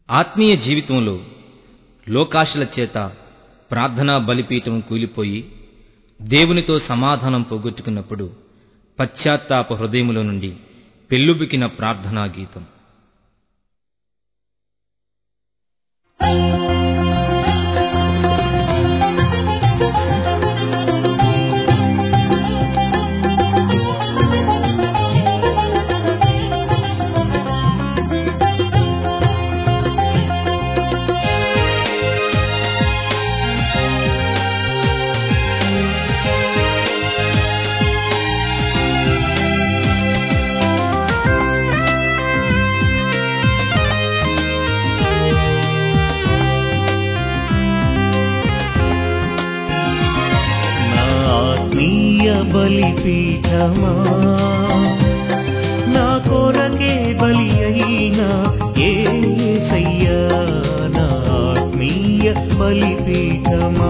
ఆత్మీయ జీవితంలో లోకాశల చేత ప్రార్థనా బలిపీఠం కూలిపోయి దేవునితో సమాధానం పోగొట్టుకున్నప్పుడు పశ్చాత్తాప హృదయములో నుండి పెల్లుబికిన ప్రార్థనా గీతం నా ఆత్మీయ బలిపీఠమా నా కొరకే బలి అయినా ఏసయ్యా నా ఆత్మీయ బలిపీఠమా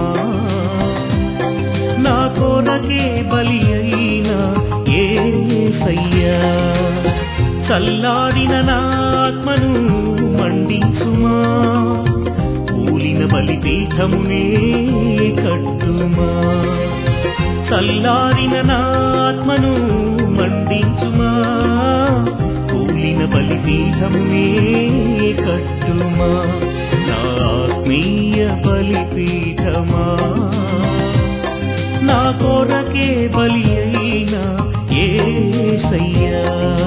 నా కొరకే బలి అయినా ఏసయ్యా చల్లారిన నా ఆత్మను మండించుమా కూలిన బలిపీఠమునే కట్టుమా చల్లారిన నా ఆత్మను మండించుమా కూలిన బలిపీఠమునే కట్టుమా నా ఆత్మీయ బలిపీఠమా నా కొరకే బలి అయినా ఏసయ్యా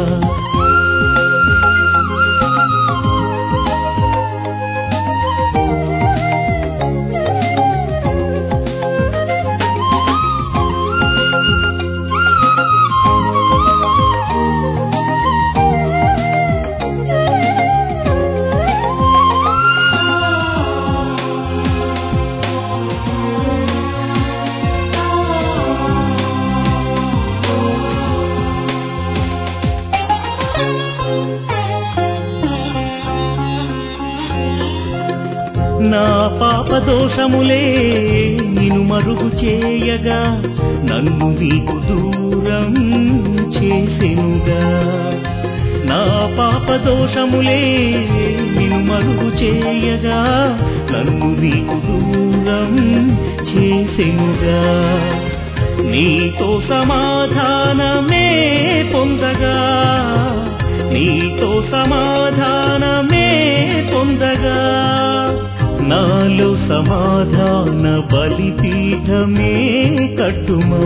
నా పాప దోషములే నిన్ను మరుగు చేయగా నన్ను నీకు దూరం చేసెనుగా నా పాప దోషములే నిన్ను మరుగు చేయగా నన్ను నీకు దూరం చేసెనుగా నీతో సమాధానమే పొందగా నీతో సమాధానమే పొందగా నాలో సమాధాన బలిపీఠమే కట్టుమా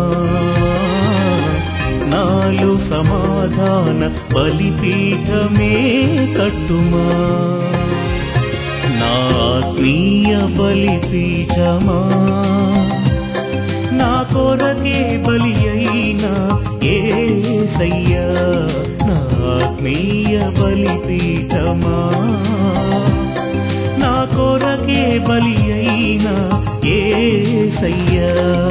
నాలో సమాధాన బలిపీఠమే కట్టుమా నా ఆత్మీయ బలిపీఠమా నా కొరకే బలి అయినా ఏసయ్యా నా ఆత్మీయ బలిపీఠమా నా కొరకే బలి అయినా ఏసయ్యా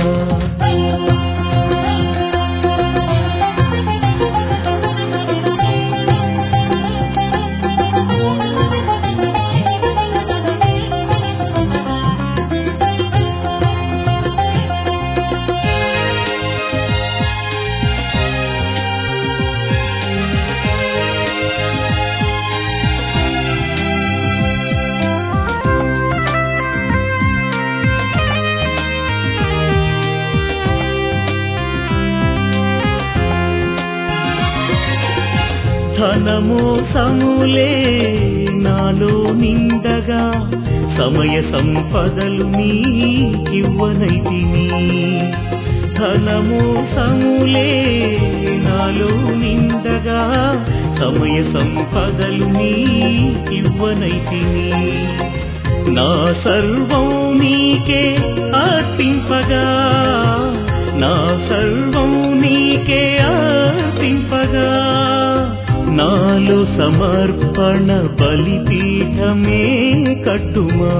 ధనము సములే నాలో నిండగా సమయ సంపదలు నీకివ్వనైతిని ధనము సములే నాలో నిండగా సమయ సంపదలు నీకివ్వనైతిని నా సర్వం నీకే అర్పింపగా నా సర్వం నీకే అర్పింపగా నాలో సమర్పణ బలిపీఠమే కట్టుమా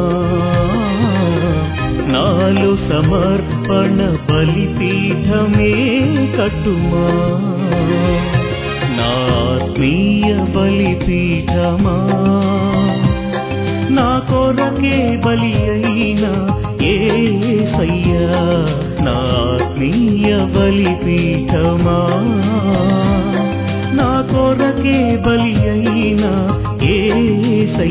నాలో సమర్పణ బలిపీఠమే కట్టుమా నా ఆత్మీయ బలిపీఠమా నా కొరకే బలి అయినా ఏసయ్యా నా ఆత్మీయ బలిపీఠమా నా కొరకే బలి అయినా ఏసయ్యా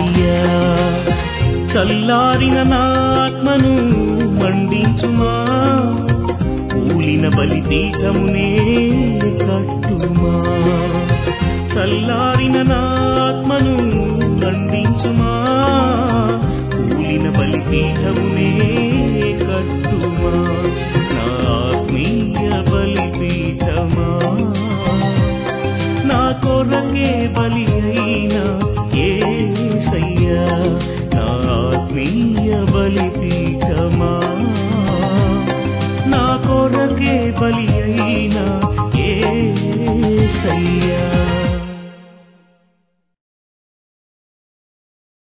చల్లారిన నా ఆత్మను మండించుమా కూలిన బలిపీఠమునే కట్టుమా చల్లారిన నా ఆత్మను మండించుమా కూలిన బలిపీఠమునే కట్టుమా నా ఆత్మీయ బలిపీఠమా నా కొరకే బలి అయినా ఏసయ్యా నా ఆత్మీయ బలిపీఠమా నా కొరకే బలి